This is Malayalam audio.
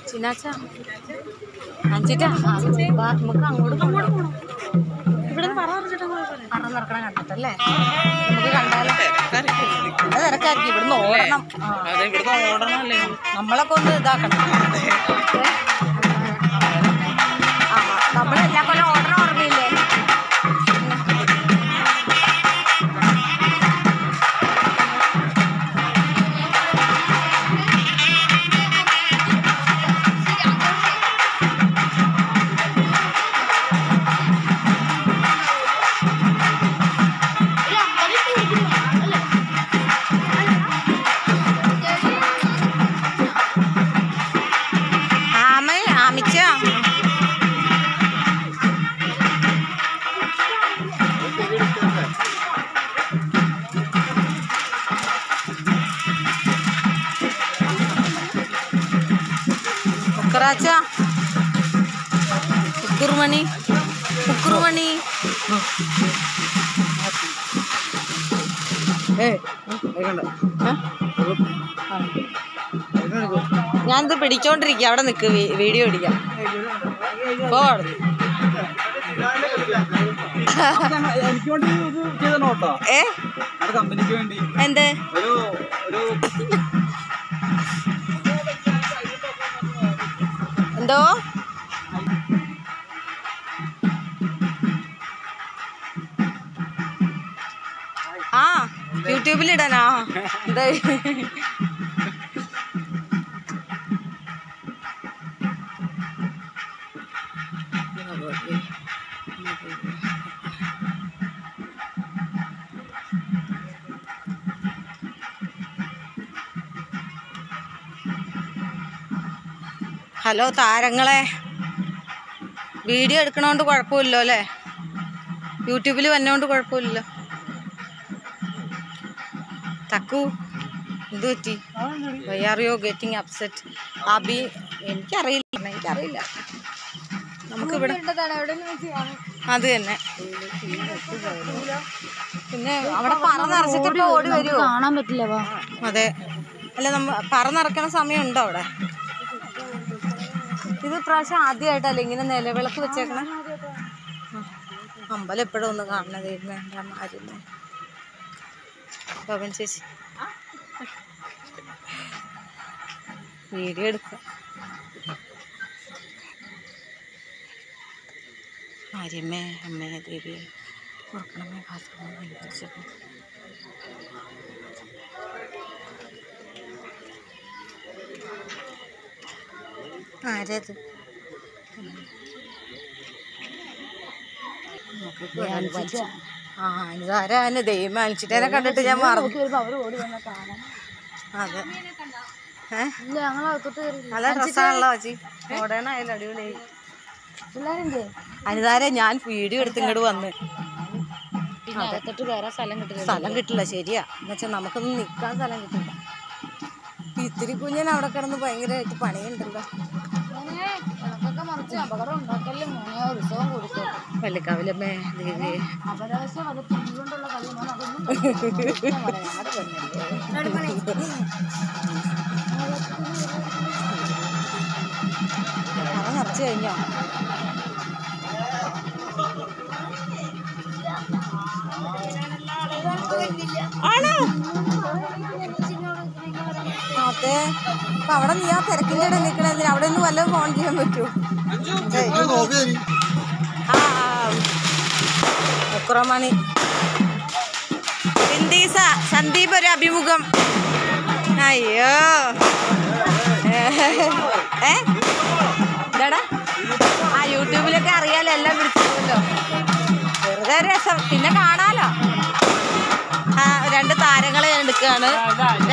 ചിന്നാച്ച അഞ്ചിട്ടാ നമുക്ക് അങ്ങോട്ട് പോകണം ഇവിടെ പറ നടക്കണം കണ്ടിട്ടല്ലേ നമുക്ക് കണ്ടാലോ അത് തിരക്കായിരിക്കും ഇവിടുന്ന് ഓടണം ആ. അതെ ഇവിടുന്ന് ഓടണല്ലേ നമ്മളൊക്കെ ഒന്ന് ഇതാക്കണം ആ നമ്മളെല്ലാ കൊല്ലം ഓടണം ഓർമ്മയില്ലേ ആമ ആമിച്ച ഉക്കറാച്ച ഉക്കുറുമണി ഉക്കുറുമണി ഏയ് വേണ്ട ഞാനിത് പിടിച്ചോണ്ടിരിക്കുക അവിടെ നിൽക്ക് വീഡിയോ പിടിക്കാം പോ അവിടുന്ന്. എനിക്ക് വേണ്ടി ഇത് ചെയ്തോ കേട്ടോ ഏ നമ്മുടെ കമ്പനിക്ക് വേണ്ടി എന്ത് ഒരു ഒരു എന്തോ ആ യൂട്യൂബിൽ ഇടാനാ എന്താ ഹലോ താരങ്ങളെ വീഡിയോ എടുക്കണോണ്ട് കുഴപ്പമില്ലല്ലോ അല്ലേ യൂട്യൂബിൽ വന്നോണ്ട് കുഴപ്പമില്ലല്ലോ തക്കു എന്ത് പറ്റി why are you getting upset Abi എനിക്കറിയില്ല എനിക്കറിയില്ല നമുക്കിവിടെ അത് തന്നെ പിന്നെ അവിടെ പറ നിറച്ചിട്ട് ഇപ്പൊ ഓടി വരുമോ കാണാൻ പറ്റില്ല വാ അതെ അല്ല നമ്മ പറ നിറക്കണ സമയമുണ്ടോ അവിടെ ഇത് പ്രാവശ്യം ആദ്യമായിട്ടല്ലേ ഇങ്ങനെ നിലവിളക്ക് വെച്ചേക്കണേ ആ. അമ്പലം എപ്പോഴും ഒന്ന് കാണണതായിരുന്നു എൻ്റെ അമ്മ ആരുമില്ല പവൻ ചേച്ചി വീഡിയോ എടുക്കാം ആര്യമ്മേ അമ്മേ ദേവി ഓർക്കണമേ കാത്തോളമേ അനുഗ്രഹിച്ചേക്കണേ. ആരത് ആ ഇതാരാണ് ദൈവം അനിച്ചിട്ടേനെ കണ്ടിട്ട് ഞാൻ മറന്നു അവര് ഓടി വന്ന കാണാൻ അതെ ഏ ഇല്ല ഞങ്ങൾ അകത്തോട്ട് കയറി നല്ല ഡ്രസ്സാണല്ലോ ചേച്ചി ഓടേണായാലും അടിപൊളിയായി പിള്ളേരെന്തേ അനിതാരെ ഞാൻ വീഡിയോ എടുത്ത് ഇങ്ങോട്ട് വന്ന് പിന്നെ അകത്തോട്ട് കയറാൻ സ്ഥലം കിട്ടില്ല സ്ഥലം കിട്ടില്ല ശരിയാ എന്നുവെച്ചാൽ നമുക്കൊന്നും നിൽക്കാൻ സ്ഥലം കിട്ടില്ല ഇത്തിരി കുഞ്ഞൻ അവിടെ കിടന്ന് ഭയങ്കരമായിട്ട് പണിയുണ്ടല്ലോ കണക്കൊക്കെ മറിച്ച് അപകടം ഉണ്ടാക്കല്ലേ മോനെ ഉത്സവം കൊടുക്കും വല്ലിക്കാവിലമ്മേ ദേവി അപരാവശ്യം അത് ടി കൊണ്ടുള്ള കളിയാണ് അതൊന്നും ഞങ്ങളുടെ പറ നിറച്ച് കഴിഞ്ഞോ ആണോ അതെ അപ്പൊ അവിടെ നീ ആ തിരക്കിന്റെ ഇടയിൽ നിൽക്കണേ അവിടെ നിന്ന് വല്ലതും ഫോൺ ചെയ്യാൻ പറ്റുമോ ആ മുക്കുറമണി ഹിന്ദീസ സന്ദീപ് ഒരു അഭിമുഖം അയ്യോ ഏ എന്താടാ ആ യൂട്യൂബിലൊക്കെ അറിയാലോ എല്ലാം പിടിച്ചല്ലോ വെറുതെ രസം പിന്നെ കാണാലോ ആ രണ്ട് താരങ്ങളെ ഞാൻ എടുക്കുകയാണ്